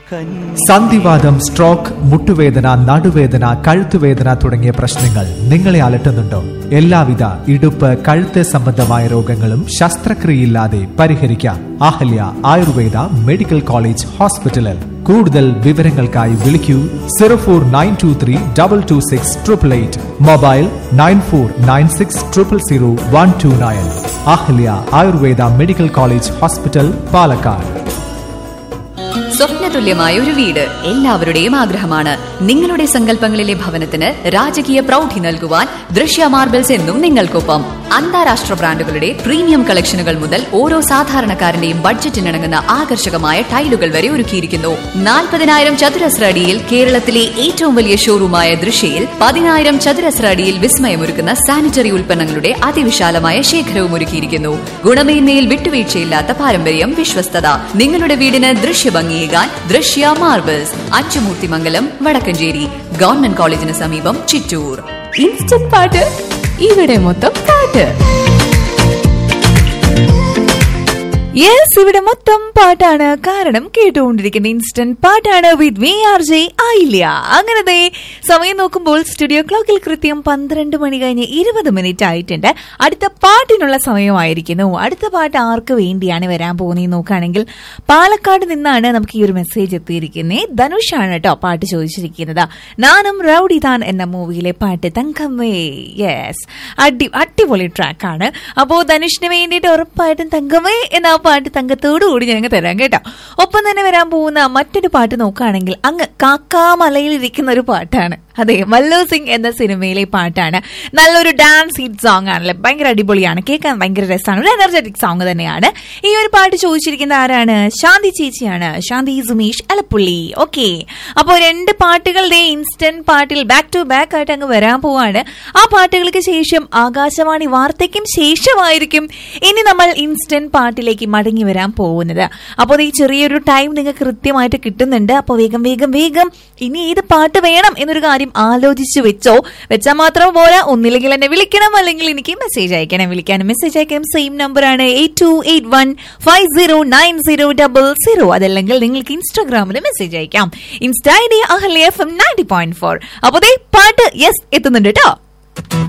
സന്ധിവാദം സ്ട്രോക്ക് മുട്ടുവേദന നടുവേദന കഴുത്തുവേദന തുടങ്ങിയ പ്രശ്നങ്ങൾ നിങ്ങളെ അലട്ടുന്നുണ്ടോ എല്ലാവിധ ഇടുപ്പ് കഴുത്ത് സംബന്ധമായ രോഗങ്ങളും ശസ്ത്രക്രിയയില്ലാതെ പരിഹരിക്കാം അഹല്യ ആയുർവേദ മെഡിക്കൽ കോളേജ് ഹോസ്പിറ്റലിൽ കൂടുതൽ വിവരങ്ങൾക്കായി വിളിക്കൂ zero four nine two three double two six triple eight mobile nine four nine six triple zero one two nine Ahalia Ayurveda medical college hospital Palakkad സ്വപ്നതുല്യമായ ഒരു വീട് എല്ലാവരുടെയും ആഗ്രഹമാണ് നിങ്ങളുടെ സങ്കല്പങ്ങളിലെ ഭവനത്തിന് രാജകീയ പ്രൗഢി നൽകുവാൻ ദൃശ്യ മാർബിൾസ് എന്നും നിങ്ങൾക്കൊപ്പം അന്താരാഷ്ട്ര ബ്രാൻഡുകളുടെ പ്രീമിയം കളക്ഷനുകൾ മുതൽ ഓരോ സാധാരണക്കാരന്റെയും ബഡ്ജറ്റിനിണങ്ങുന്ന ആകർഷകമായ ടൈലുകൾ വരെ ഒരുക്കിയിരിക്കുന്നു നാൽപ്പതിനായിരം ചതുരശ്ര അടിയിൽ കേരളത്തിലെ ഏറ്റവും വലിയ ഷോറൂമായ ദൃശ്യയിൽ പതിനായിരം ചതുരശ്ര അടിയിൽ വിസ്മയമൊരുക്കുന്ന സാനിറ്ററി ഉൽപ്പന്നങ്ങളുടെ അതിവിശാലമായ ശേഖരവും ഒരുക്കിയിരിക്കുന്നു ഗുണമേന്മയിൽ വിട്ടുവീഴ്ചയില്ലാത്ത പാരമ്പര്യം വിശ്വസ്തത നിങ്ങളുടെ വീടിന് ദൃശ്യഭംഗിയേകാൻ ദൃശ്യ മാർബിൾസ് അച്ചുമൂർത്തിമംഗലം വടക്കഞ്ചേരി ഗവൺമെന്റ് കോളേജിന് സമീപം ചിറ്റൂർ ഇൻസ്റ്റന്റ് പാട്ട് ഇവിടെ മൊത്തം പാട്ട് യെസ് ഇവിടെ മൊത്തം പാട്ടാണ് കാരണം കേട്ടുകൊണ്ടിരിക്കുന്ന ഇൻസ്റ്റന്റ് പാട്ടാണ് വിത്ത് വി ആർ ജെ ആയില്ല അങ്ങനെ ദേ സമയം നോക്കുമ്പോൾ സ്റ്റുഡിയോ ക്ലോക്കിൽ കൃത്യം പന്ത്രണ്ട് മണി കഴിഞ്ഞ് ഇരുപത് മിനിറ്റ് ആയിട്ടുണ്ട് അടുത്ത പാട്ടിനുള്ള സമയമായിരിക്കുന്നു അടുത്ത പാട്ട് ആർക്ക് വേണ്ടിയാണ് വരാൻ പോകുന്നത് നോക്കുകയാണെങ്കിൽ പാലക്കാട് നിന്നാണ് നമുക്ക് ഈ ഒരു മെസ്സേജ് എത്തിയിരിക്കുന്നത് ധനുഷാണ് കേട്ടോ പാട്ട് ചോദിച്ചിരിക്കുന്നത് നാനും റൌഡി താൻ എന്ന മൂവിയിലെ പാട്ട് തങ്കമ്മേ യെസ് അടി അടിപൊളി ട്രാക്കാണ് അപ്പോ ധനുഷിന് വേണ്ടിയിട്ട് ഉറപ്പായിട്ടും തങ്കമ്മേ എന്ന ആ പാട്ട് തങ്കത്തോടു കൂടി ഞങ്ങൾക്ക് തരാം കേട്ടോ ഒപ്പം തന്നെ വരാൻ പോകുന്ന മറ്റൊരു പാട്ട് നോക്കുകയാണെങ്കിൽ അങ്ങ് കാക്കാമലയിൽ ഇരിക്കുന്ന ഒരു പാട്ടാണ് അതെ മല്ലു സിംഗ് എന്ന സിനിമയിലെ പാട്ടാണ് നല്ലൊരു ഡാൻസ് ഹിറ്റ് സോങ് ആണല്ലേ ഭയങ്കര അടിപൊളിയാണ് കേൾക്കാൻ ഭയങ്കര രസമാണ് ഒരു എനർജറ്റിക് സോങ് തന്നെയാണ് ഈ ഒരു പാട്ട് ചോദിച്ചിരിക്കുന്ന ആരാണ് ശാന്തി ചേച്ചിയാണ് ശാന്തി സുമേഷ് അലപ്പുള്ളി ഓക്കെ അപ്പോൾ രണ്ട് പാട്ടുകളുടെ ഇൻസ്റ്റന്റ് പാട്ടിൽ ബാക്ക് ടു ബാക്ക് ആയിട്ട് അങ്ങ് വരാൻ പോവാണ് ആ പാട്ടുകൾക്ക് ശേഷം ആകാശവാണി വാർത്തയ്ക്കും ശേഷമായിരിക്കും ഇനി നമ്മൾ ഇൻസ്റ്റന്റ് പാട്ടിലേക്ക് മടങ്ങി വരാൻ പോകുന്നത് അപ്പോൾ ഈ ചെറിയൊരു ടൈം നിങ്ങൾക്ക് കൃത്യമായിട്ട് കിട്ടുന്നുണ്ട് അപ്പോൾ വേഗം വേഗം വേഗം ഇനി ഏത് പാട്ട് വേണം എന്നൊരു കാര്യം ആലോചിച്ച് വെച്ചോ വെച്ചാൽ മാത്രം പോരാ ഒന്നില്ലെങ്കിൽ എന്നെ വിളിക്കണം അല്ലെങ്കിൽ എനിക്ക് മെസ്സേജ് അയക്കണം വിളിക്കാനും മെസ്സേജ് അയക്കണം സെയിം നമ്പറാണ് eight two eight one five zero nine zero double zero അതല്ലെങ്കിൽ നിങ്ങൾക്ക് ഇൻസ്റ്റാഗ്രാമിൽ മെസ്സേജ് അയക്കാം insta I D Ahalia F M ninety point four അപ്പോൾ ദേ പാട്ട് യെസ് എത്തുന്നുണ്ട് കേട്ടോ